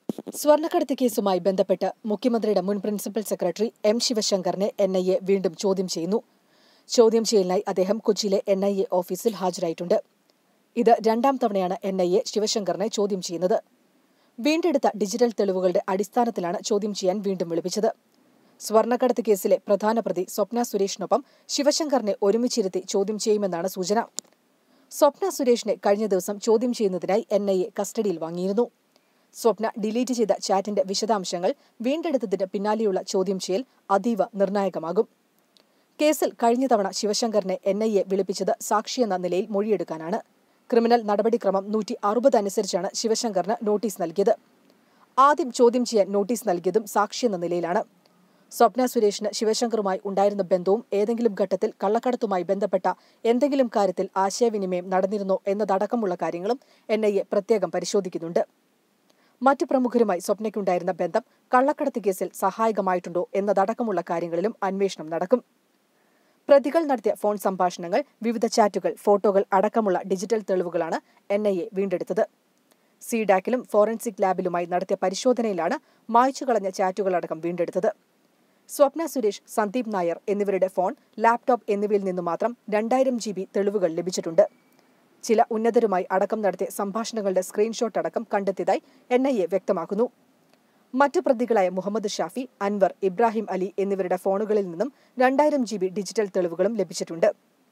സ്വർണ്ണക്കടത്ത് കേസുമായി ബന്ധപ്പെട്ട് മുഖ്യമന്ത്രിയുടെ മുൻ പ്രിൻസിപ്പൽ സെക്രട്ടറി എം ശിവശങ്കറിനെ എൻ ഐ എ വീണ്ടും ചോദ്യം ചെയ്യുന്നു ചോദ്യം ചെയ്യലിനായി അദ്ദേഹം കൊച്ചിയിലെ എൻ ഐ എ ഓഫീസിൽ ഹാജരായിട്ടുണ്ട് ഇത് രണ്ടാം തവണയാണ് എൻ ഐ എ ശിവശങ്കറിനെ ചോദ്യം ചെയ്യുന്നത് വീണ്ടെടുത്ത ഡിജിറ്റൽ തെളിവുകളുടെ അടിസ്ഥാനത്തിലാണ് ചോദ്യം ചെയ്യാൻ വീണ്ടും വിളിപ്പിച്ചത് സ്വർണ്ണക്കടത്ത് കേസിലെ പ്രധാന പ്രതി സ്വപ്ന സുരേഷിനൊപ്പം ശിവശങ്കറിനെ ഒരുമിച്ചിരുത്തി ചോദ്യം ചെയ്യുമെന്നാണ് സൂചന സ്വപ്ന സുരേഷിനെ കഴിഞ്ഞ ദിവസം ചോദ്യം ചെയ്യുന്നതിനായി എൻ ഐ എ കസ്റ്റഡിയിൽ വാങ്ങിയിരുന്നു സ്വപ്ന ഡിലീറ്റ് ചെയ്ത ചാറ്റിന്റെ വിശദാംശങ്ങൾ വീണ്ടെടുത്തതിന് പിന്നാലെയുള്ള ചോദ്യം ചെയ്യൽ അതീവ നിർണായകമാകും കേസിൽ കഴിഞ്ഞ തവണ ശിവശങ്കറിനെ എൻ ഐ എ വിളിപ്പിച്ചത് സാക്ഷിയെന്ന നിലയിൽ മൊഴിയെടുക്കാനാണ് ക്രിമിനൽ നടപടിക്രമം നൂറ്റി അറുപത് അനുസരിച്ചാണ് ശിവശങ്കറിന് നോട്ടീസ് നൽകിയത് ആദ്യം ചോദ്യം ചെയ്യാൻ നോട്ടീസ് നൽകിയതും സാക്ഷിയെന്ന നിലയിലാണ് സ്വപ്ന സുരേഷിന് ശിവശങ്കറുമായി ഉണ്ടായിരുന്ന ബന്ധവും ഏതെങ്കിലും ഘട്ടത്തിൽ കള്ളക്കടത്തുമായി ബന്ധപ്പെട്ട എന്തെങ്കിലും കാര്യത്തിൽ ആശയവിനിമയം നടന്നിരുന്നോ എന്നതടക്കമുള്ള കാര്യങ്ങളും എൻ ഐ എ പ്രത്യേകം പരിശോധിക്കുന്നുണ്ട് മറ്റു പ്രമുഖരുമായി സ്വപ്നയ്ക്കുണ്ടായിരുന്ന ബന്ധം കള്ളക്കടത്ത് കേസിൽ സഹായകമായിട്ടുണ്ടോ എന്നതടക്കമുള്ള കാര്യങ്ങളിലും അന്വേഷണം നടക്കും പ്രതികൾ നടത്തിയ ഫോൺ സംഭാഷണങ്ങൾ വിവിധ ചാറ്റുകൾ ഫോട്ടോകൾ അടക്കമുള്ള ഡിജിറ്റൽ തെളിവുകളാണ് എൻ ഐ എ വീണ്ടെടുത്തത് സിഡാക്കിലും ഫോറൻസിക് ലാബിലുമായി നടത്തിയ പരിശോധനയിലാണ് മായ്ച്ചു കളഞ്ഞ ചാറ്റുകളടക്കം വീണ്ടെടുത്തത് സ്വപ്ന സുരേഷ് സന്ദീപ് നായർ എന്നിവരുടെ ഫോൺ ലാപ്ടോപ്പ് എന്നിവയിൽ നിന്നു മാത്രം രണ്ടായിരം ജി ബി തെളിവുകൾ ലഭിച്ചിട്ടുണ്ട് ചില ഉന്നതരുമായി അടക്കം നടത്തിയ സംഭാഷണങ്ങളുടെ സ്ക്രീൻഷോട്ട് അടക്കം കണ്ടെത്തിയതായി എൻ ഐ എ വ്യക്തമാക്കുന്നു മറ്റു പ്രതികളായ മുഹമ്മദ് ഷാഫി അൻവർ ഇബ്രാഹിം അലി എന്നിവരുടെ ഫോണുകളിൽ നിന്നും രണ്ടായിരം ജി ബി ഡിജിറ്റൽ തെളിവുകളും ലഭിച്ചിട്ടുണ്ട്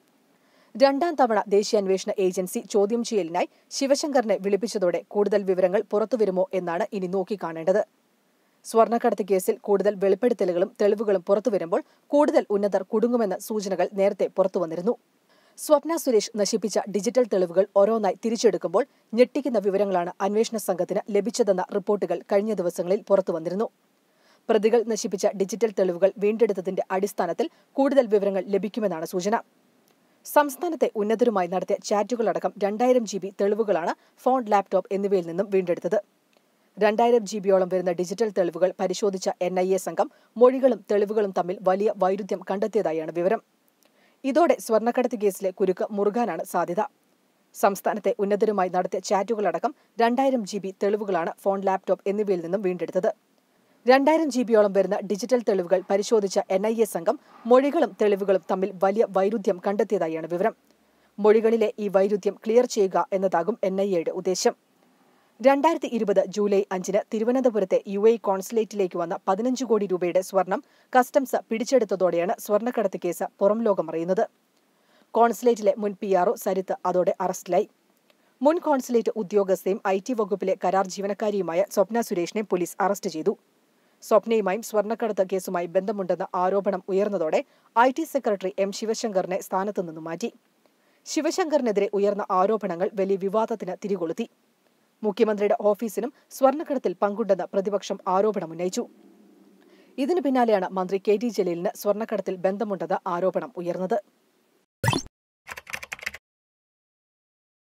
രണ്ടാം തവണ ദേശീയ അന്വേഷണ ഏജൻസി ചോദ്യം ചെയ്യലിനായി ശിവശങ്കറിനെ വിളിപ്പിച്ചതോടെ കൂടുതൽ വിവരങ്ങൾ പുറത്തുവരുമോ എന്നാണ് ഇനി നോക്കിക്കാണേണ്ടത് സ്വർണ്ണക്കടത്ത് കേസിൽ കൂടുതൽ വെളിപ്പെടുത്തലുകളും തെളിവുകളും പുറത്തുവരുമ്പോൾ കൂടുതൽ ഉന്നതർ കുടുങ്ങുമെന്ന സൂചനകൾ നേരത്തെ പുറത്തുവന്നിരുന്നു സ്വപ്ന സുരേഷ് നശിപ്പിച്ച ഡിജിറ്റൽ തെളിവുകൾ ഓരോന്നായി തിരിച്ചെടുക്കുമ്പോൾ ഞെട്ടിക്കുന്ന വിവരങ്ങളാണ് അന്വേഷണ സംഘത്തിന് ലഭിച്ചതെന്ന റിപ്പോർട്ടുകൾ കഴിഞ്ഞ ദിവസങ്ങളിൽ പുറത്തുവന്നിരുന്നു പ്രതികൾ നശിപ്പിച്ച ഡിജിറ്റൽ തെളിവുകൾ വീണ്ടെടുത്തതിന്റെ അടിസ്ഥാനത്തിൽ കൂടുതൽ വിവരങ്ങൾ ലഭിക്കുമെന്നാണ് സൂചന സംസ്ഥാനത്തെ ഉന്നതരുമായി നടത്തിയ ചാറ്റുകളടക്കം രണ്ടായിരം ജി ബി തെളിവുകളാണ് ഫോൺ ലാപ്ടോപ്പ് എന്നിവയിൽ നിന്നും വീണ്ടെടുത്തത് രണ്ടായിരം ജി ബിയോളം വരുന്ന ഡിജിറ്റൽ തെളിവുകൾ പരിശോധിച്ച എൻ ഐ എ സംഘം മൊഴികളും തെളിവുകളും തമ്മിൽ വലിയ വൈരുദ്ധ്യം കണ്ടെത്തിയതായാണ് വിവരം ഇതോടെ സ്വർണ്ണക്കടത്ത് കേസിലെ കുരുക്ക് മുറുകാനാണ് സാധ്യത സംസ്ഥാനത്തെ ഉന്നതരുമായി നടത്തിയ ചാറ്റുകളടക്കം രണ്ടായിരം ജി ബി തെളിവുകളാണ് ഫോൺ ലാപ്ടോപ്പ് എന്നിവയിൽ നിന്നും വീണ്ടെടുത്തത് രണ്ടായിരം ജി ബിയോളം വരുന്ന ഡിജിറ്റൽ തെളിവുകൾ പരിശോധിച്ച എൻ ഐ എ സംഘം മൊഴികളും തെളിവുകളും തമ്മിൽ വലിയ വൈരുദ്ധ്യം കണ്ടെത്തിയതായാണ് വിവരം മൊഴികളിലെ ഈ വൈരുദ്ധ്യം ക്ലിയർ ചെയ്യുക എന്നതാകും എൻ ഐ എയുടെ ഉദ്ദേശം രണ്ടായിരത്തി ഇരുപത് ജൂലൈ അഞ്ചിന് തിരുവനന്തപുരത്തെ യു എ കോൺസുലേറ്റിലേക്ക് വന്ന പതിനഞ്ച് കോടി രൂപയുടെ സ്വർണം കസ്റ്റംസ് പിടിച്ചെടുത്തതോടെയാണ് സ്വർണ്ണക്കടത്ത് കേസ് പുറം ലോകമറിയുന്നത് കോൺസുലേറ്റിലെ മുൻ പി ആർഒ സരിത്ത് അതോടെ അറസ്റ്റിലായി മുൻ കോൺസുലേറ്റ് ഉദ്യോഗസ്ഥയും ഐ ടി വകുപ്പിലെ കരാർ ജീവനക്കാരിയുമായ സ്വപ്ന സുരേഷിനെ പോലീസ് അറസ്റ്റ് ചെയ്തു സ്വപ്നയുമായും സ്വർണ്ണക്കടത്ത് കേസുമായി ബന്ധമുണ്ടെന്ന ആരോപണം ഉയർന്നതോടെ ഐ ടി സെക്രട്ടറി എം ശിവശങ്കറിനെ സ്ഥാനത്തു നിന്നും മാറ്റി ശിവശങ്കറിനെതിരെ ഉയർന്ന ആരോപണങ്ങൾ വലിയ വിവാദത്തിന് തിരികൊളുത്തി മുഖ്യമന്ത്രിയുടെ ഓഫീസിനും സ്വർണ്ണക്കടത്തിൽ പങ്കുണ്ടെന്ന് പ്രതിപക്ഷം ആരോപണമുന്നയിച്ചു ഇതിനു പിന്നാലെയാണ് മന്ത്രി കെ ടി ജലീലിന് സ്വർണ്ണക്കടത്തിൽ ബന്ധമുണ്ടെന്ന ആരോപണം ഉയർന്നത്